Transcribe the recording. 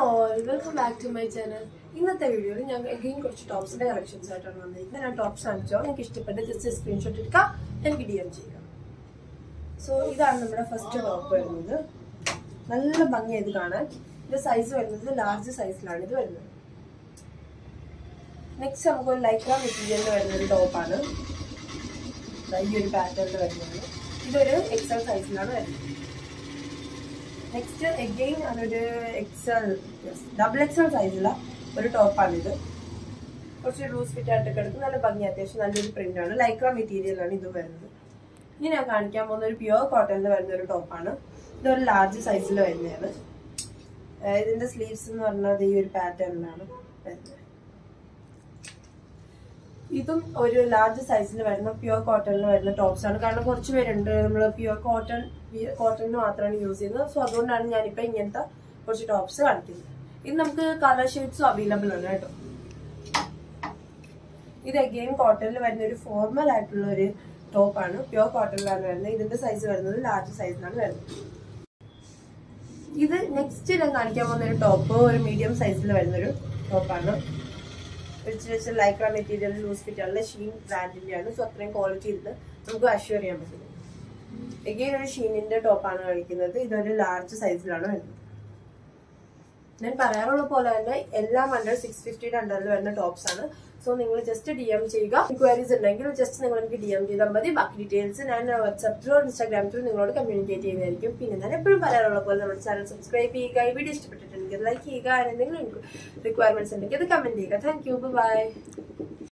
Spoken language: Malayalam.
all welcome back to my channel ഇന്നത്തെ വീഡിയോയിൽ ഞാൻ എഗെയിൻ കുറച്ച് ടോപ്സിന്റെ കളക്ഷൻസ് ആയിട്ടാണ് വന്നിരിക്കുന്നത് ഞാൻ ടോപ്സ് കാണിച്ചോ നിങ്ങൾക്ക് ഇഷ്ടപ്പെട്ട ജസ്റ്റ് സ്ക്രീൻഷോട്ട് എടുക്കാം എനിക്ക് ഡി എം ചെയ്യാം സോ ഇതാണ് നമ്മുടെ ഫസ്റ്റ് ടോപ്പ് വരുന്നത് നല്ല ഭംഗി ഇത് കാണാൻ ഇത് സൈസ് വരുന്നത് ലാർജ് സൈസിലാണ് ഇത് വരുന്നത് നെക്സ്റ്റ് നമുക്ക് ഒരു ലൈക്ര മെറ്റീരിയലിൽ വരുന്ന ഒരു ടോപ്പാണ് ഈ ഒരു പാറ്റേണിൽ വരുന്നത് ഇതൊരു എക്സൽ സൈസിലാണ് വരുന്നത് നെക്സ്റ്റ് എഗെയിൻ അതൊരു എക്സൽ ഡബിൾ എക്സൽ സൈസില ഒരു ടോപ്പാണിത് കുറച്ച് ലൂസ് ഫിറ്റ് ആയിട്ടൊക്കെ എടുക്കും നല്ല ഭംഗി അത്യാവശ്യം നല്ലൊരു പ്രിന്റ് ആണ് ലൈക്ര മെറ്റീരിയൽ ആണ് ഇത് വരുന്നത് ഇനി ഞാൻ കാണിക്കാൻ പോകുന്ന ഒരു പ്യുവർ കോട്ടണിൽ വരുന്ന ഒരു ടോപ്പാണ് ഇതൊരു ലാർജ് സൈസിൽ വരുന്നതാണ് ഏഹ് ഇതിന്റെ സ്ലീവ്സ് എന്ന് പറഞ്ഞത് ഈ ഒരു പാറ്റേണിലാണ് വരുന്നത് ഇതും ഒരു ലാർജ് സൈസിൽ വരുന്ന പ്യുവർ കോട്ടണിൽ വരുന്ന ടോപ്സ് ആണ് കാരണം കുറച്ച് പേരുണ്ട് നമ്മൾ പ്യുവർ കോട്ടൺ കോട്ടണിന് മാത്രമാണ് യൂസ് ചെയ്യുന്നത് സോ അതുകൊണ്ടാണ് ഞാനിപ്പോ ഇങ്ങനത്തെ കുറച്ച് ടോപ്സ് കാണിക്കുന്നത് ഇത് നമുക്ക് കളർ ഷെയ്ഡ്സും അവൈലബിൾ ആണ് കേട്ടോ ഇത് അഗെയിൻ കോട്ടണിൽ വരുന്ന ഒരു ഫോർമൽ ആയിട്ടുള്ള ഒരു ടോപ്പാണ് പ്യുവർ കോട്ടണിലാണ് വരുന്നത് ഇതിന്റെ സൈസ് വരുന്നത് ലാർജ് സൈസിലാണ് വരുന്നത് ഇത് നെക്സ്റ്റ് ഞാൻ കാണിക്കാൻ പോകുന്ന ഒരു ടോപ്പ് ഒരു മീഡിയം സൈസിൽ വരുന്ന ഒരു ടോപ്പാണ് വെച്ച് വെച്ച് ലൈക്ര മെറ്റീരിയൽ ലൂസ് ഫിറ്റ് ആണ് ഷീൻ ബ്രാൻഡിന്റെ ആണ് സോ അത്രയും ക്വാളിറ്റി ഉണ്ട് നമുക്ക് അഷ്യൂർ ചെയ്യാൻ പറ്റും എഗെയിൻ ഒരു ഷീനിന്റെ ടോപ്പാണ് കാണിക്കുന്നത് ഇതൊരു ലാർജ് സൈസിലാണ് വരുന്നത് ഞാൻ പറയാറുള്ള പോലെ തന്നെ എല്ലാം അണ്ടർ സിക്സ് ഫിഫ്റ്റിയുടെ അണ്ടറിൽ വരുന്ന ടോപ്സ് ആണ് സോ നിങ്ങൾ ജസ്റ്റ് ഡി എം ചെയ്യുക എൻക്വയറീസ് ഉണ്ടെങ്കിൽ ജസ്റ്റ് നിങ്ങൾ എനിക്ക് ഡി എം ചെയ്താൽ മതി ബാക്കി ഡീറ്റെയിൽസ് ഞാൻ വാട്സ്ആപ്പ് ത്രൂ ഇൻസ്റ്റാഗ്രാം ത്രൂ നിങ്ങളോട് കമ്മ്യൂണിക്കേറ്റ് ചെയ്യുന്നതായിരിക്കും പിന്നെ ഞാൻ എപ്പോഴും പറയാറുള്ള പോലെ നമ്മുടെ ചാനൽ സബ്സ്ക്രൈബ് ചെയ്യുക ഈ വീഡിയോ ഇഷ്ടപ്പെട്ടിട്ടുണ്ടെങ്കിൽ ലൈക്ക് ചെയ്യുക എന്തെങ്കിലും റിക്വയർമെന്റ്സ് ഉണ്ടെങ്കിൽ അത് കമന്റ് ചെയ്യുക താങ്ക് യു ബൈ